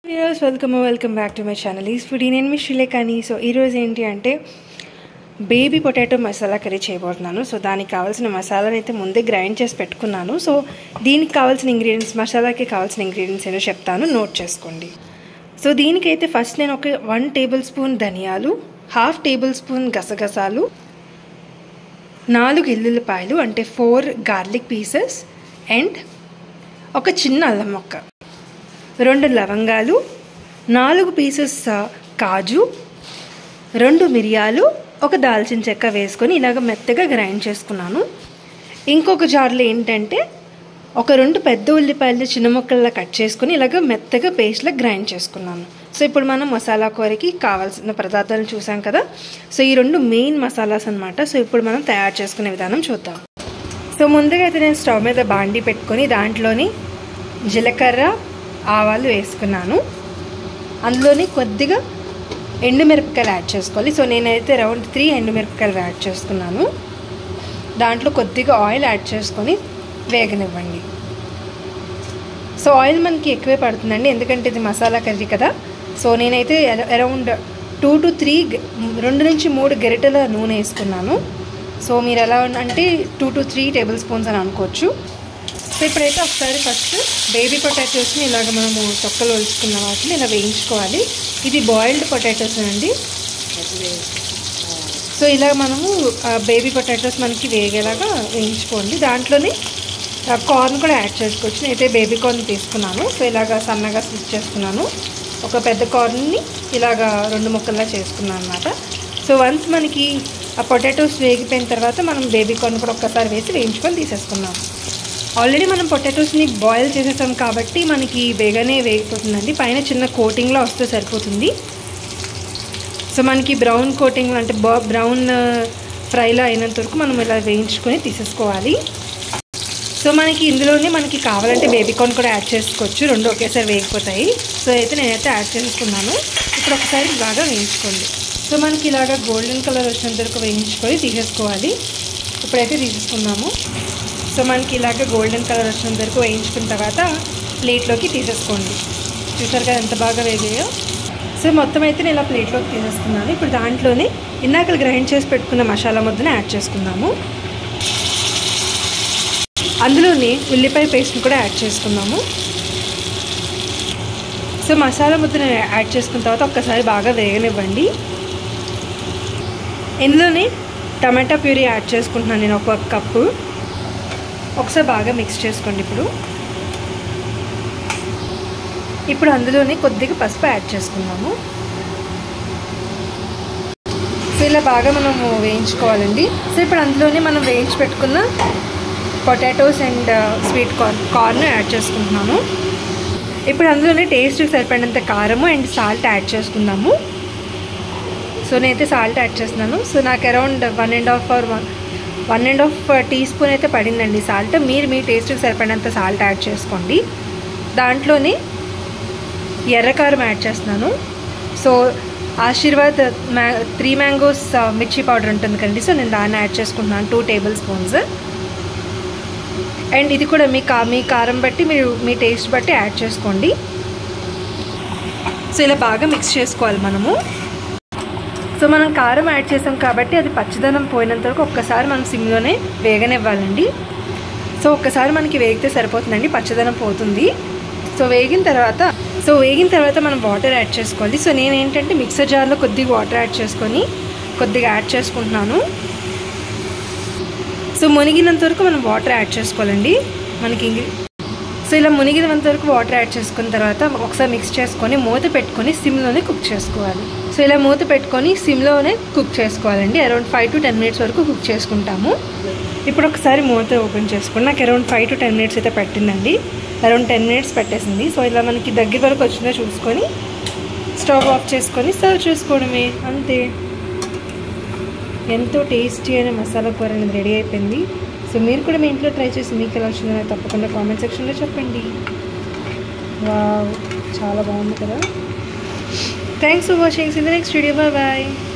viewers welcome welcome back to my channel ఈ food నేను మీ శ్రీలేఖని సో ఈరోజు ఏంటి అంటే బేబీ పొటాటో మసాలా కర్రీ చేయబోతున్నాను సో దానికి కావాల్సిన మసాలాని అయితే ముందే గ్రైండ్ చేసి పెట్టుకున్నాను సో దీనికి కావాల్సిన ఇంగ్రీడియంట్స్ మసాలాకి కావాల్సిన ఇంగ్రీడియంట్స్ ఏదో చెప్తాను నోట్ చేసుకోండి సో దీనికైతే ఫస్ట్ నేను ఒక వన్ టేబుల్ స్పూన్ ధనియాలు హాఫ్ టేబుల్ స్పూన్ గసగసాలు నాలుగు ఎల్లుల్లిపాయలు అంటే ఫోర్ గార్లిక్ పీసెస్ అండ్ ఒక చిన్న అల్లం మొక్క రెండు లవంగాలు నాలుగు పీసెస్ కాజు రెండు మిరియాలు ఒక దాల్చిన చెక్క వేసుకొని ఇలాగ మెత్తగా గ్రైండ్ చేసుకున్నాను ఇంకొక జార్లో ఏంటంటే ఒక రెండు పెద్ద ఉల్లిపాయలు చిన్న ముక్కల్లా కట్ చేసుకొని ఇలాగ మెత్తగా పేస్ట్లా గ్రైండ్ చేసుకున్నాను సో ఇప్పుడు మనం మసాలా కూరకి కావాల్సిన పదార్థాలను చూసాం కదా సో ఈ రెండు మెయిన్ మసాలాస్ అనమాట సో ఇప్పుడు మనం తయారు చేసుకునే విధానం చూద్దాం సో ముందుగా అయితే నేను స్టవ్ మీద బాండి పెట్టుకొని దాంట్లోని జీలకర్ర ఆవాలు వేసుకున్నాను అందులోని కొద్దిగా ఎండుమిరపకాయలు యాడ్ చేసుకోవాలి సో నేనైతే రౌండ్ త్రీ ఎండుమిరపకాయలు యాడ్ చేసుకున్నాను దాంట్లో కొద్దిగా ఆయిల్ యాడ్ చేసుకొని వేగనివ్వండి సో ఆయిల్ మనకి ఎక్కువే పడుతుందండి ఎందుకంటే ఇది మసాలా కర్రీ కదా సో నేనైతే అరౌండ్ టూ టు త్రీ రెండు నుంచి మూడు గరిటెల నూనె వేసుకున్నాను సో మీరు ఎలా అంటే two to three tablespoons అని అనుకోవచ్చు సో ఇప్పుడైతే ఒకసారి ఫస్ట్ బేబీ పొటాటోస్ని ఇలాగ మనము తొక్కలు ఒలుచుకున్న వాటిని ఇలా వేయించుకోవాలి ఇది బాయిల్డ్ పొటాటోస్ అండి సో ఇలా మనము బేబీ పొటాటోస్ మనకి వేగేలాగా వేయించుకోండి దాంట్లోనే కార్న్ కూడా యాడ్ చేసుకోవచ్చు నేనైతే బేబీ కార్న్ తీసుకున్నాను సో ఇలాగ సన్నగా స్లిప్ చేసుకున్నాను ఒక పెద్ద కార్న్ని ఇలాగ రెండు ముక్కల్లా చేసుకున్నాను అనమాట సో వన్స్ మనకి ఆ పొటాటోస్ వేగిపోయిన తర్వాత మనం బేబీ కార్న్ కూడా ఒక్కసారి వేసి వేయించుకొని తీసేసుకున్నాం ఆల్రెడీ మనం పొటాటోస్ని బాయిల్ చేసేసాం కాబట్టి మనకి వేగనే వేగిపోతుందండి పైన చిన్న కోటింగ్లో వస్తే సరిపోతుంది సో మనకి బ్రౌన్ కోటింగ్ అంటే బ్రౌన్ ఫ్రైలో అయినంత వరకు మనం ఇలా వేయించుకొని తీసేసుకోవాలి సో మనకి ఇందులోనే మనకి కావాలంటే బేబీ కార్న్ కూడా యాడ్ చేసుకోవచ్చు రెండు ఒకేసారి వేగిపోతాయి సో అయితే నేనైతే యాడ్ చేసుకున్నాను ఇప్పుడు ఒకసారి బాగా వేయించుకోండి సో మనకి ఇలాగా గోల్డెన్ కలర్ వచ్చినంత వరకు వేయించుకొని తీసేసుకోవాలి ఇప్పుడైతే తీసేసుకున్నాము సో మనకి ఇలాగ గోల్డెన్ కలర్ వచ్చినంత వరకు వేయించుకున్న తర్వాత ప్లేట్లోకి తీసేసుకోండి చూసారు కదా ఎంత బాగా వేగాయో సో మొత్తం అయితే నేను ఇలా ప్లేట్లోకి తీసేసుకున్నాను ఇప్పుడు దాంట్లోనే ఇందాక గ్రైండ్ చేసి పెట్టుకున్న మసాలా ముద్దను యాడ్ చేసుకున్నాము అందులోనే ఉల్లిపాయ పేస్ట్ని కూడా యాడ్ చేసుకున్నాము సో మసాలా ముద్దను యాడ్ చేసుకున్న తర్వాత ఒక్కసారి బాగా వేగనివ్వండి ఇందులోనే టమాటా ప్యూరీ యాడ్ చేసుకుంటున్నాను నేను ఒక కప్పు ఒకసారి బాగా మిక్స్ చేసుకోండి ఇప్పుడు ఇప్పుడు అందులోనే కొద్దిగా పసుపు యాడ్ చేసుకున్నాము సో ఇలా బాగా మనము వేయించుకోవాలండి సో ఇప్పుడు అందులోనే మనం వేయించి పెట్టుకున్న potatoes and sweet corn corn add చేసుకుంటున్నాను ఇప్పుడు అందులోనే టేస్ట్ సరిపడినంత కారము అండ్ సాల్ట్ యాడ్ చేసుకుందాము సో నేనైతే సాల్ట్ యాడ్ చేస్తున్నాను సో నాకు around one and half or one one and half teaspoon అయితే పడిందండి సాల్ట్ మీరు మీ టేస్ట్కి సరిపడినంత సాల్ట్ యాడ్ చేసుకోండి దాంట్లోనే ఎర్రకారం యాడ్ చేస్తున్నాను సో ఆశీర్వాద్ మ్యా త్రీ మ్యాంగోస్ మిర్చి పౌడర్ ఉంటుంది కదండి సో నేను దాన్ని యాడ్ చేసుకుంటున్నాను టూ టేబుల్ స్పూన్స్ అండ్ ఇది కూడా మీ కా మీ కారం బట్టి మీరు మీ టేస్ట్ బట్టి యాడ్ చేసుకోండి సో ఇలా బాగా మిక్స్ చేసుకోవాలి మనము సో మనం కారం యాడ్ చేసాం కాబట్టి అది పచ్చదనం పోయినంత వరకు ఒక్కసారి మనం సిమ్లోనే వేగనివ్వాలండి సో ఒక్కసారి మనకి వేగితే సరిపోతుందండి పచ్చదనం పోతుంది సో వేగిన తర్వాత సో వేగిన తర్వాత మనం వాటర్ యాడ్ చేసుకోవాలి సో నేను ఏంటంటే మిక్సర్ జార్లో కొద్దిగా వాటర్ యాడ్ చేసుకొని కొద్దిగా యాడ్ చేసుకుంటున్నాను సో మునిగినంత వరకు మనం వాటర్ యాడ్ చేసుకోవాలండి మనకి సో ఇలా మునిగినంత వరకు వాటర్ యాడ్ చేసుకున్న తర్వాత ఒకసారి మిక్స్ చేసుకొని మూత పెట్టుకొని సిమ్లోనే కుక్ చేసుకోవాలి సో ఇలా మూత పెట్టుకొని సిమ్లోనే కుక్ చేసుకోవాలండి around five to ten minutes వరకు కుక్ చేసుకుంటాము ఇప్పుడు ఒకసారి మూత ఓపెన్ చేసుకుని నాకు around five to ten minutes అయితే పట్టిందండి అరౌండ్ టెన్ మినిట్స్ పెట్టేసింది సో ఇలా మనకి దగ్గర వరకు వచ్చిందో చూసుకొని స్టవ్ ఆఫ్ చేసుకొని సర్వ్ చేసుకోవడమే అంతే ఎంతో టేస్టీ అయిన మసాలా కూర అనేది రెడీ అయిపోయింది సో మీరు కూడా మీ ఇంట్లో ట్రై చేసి మీకు ఎలా వచ్చిందో తప్పకుండా కామెంట్ సెక్షన్లో చెప్పండి వా చాలా బాగుంది కదా thanks for watching in the next video bye bye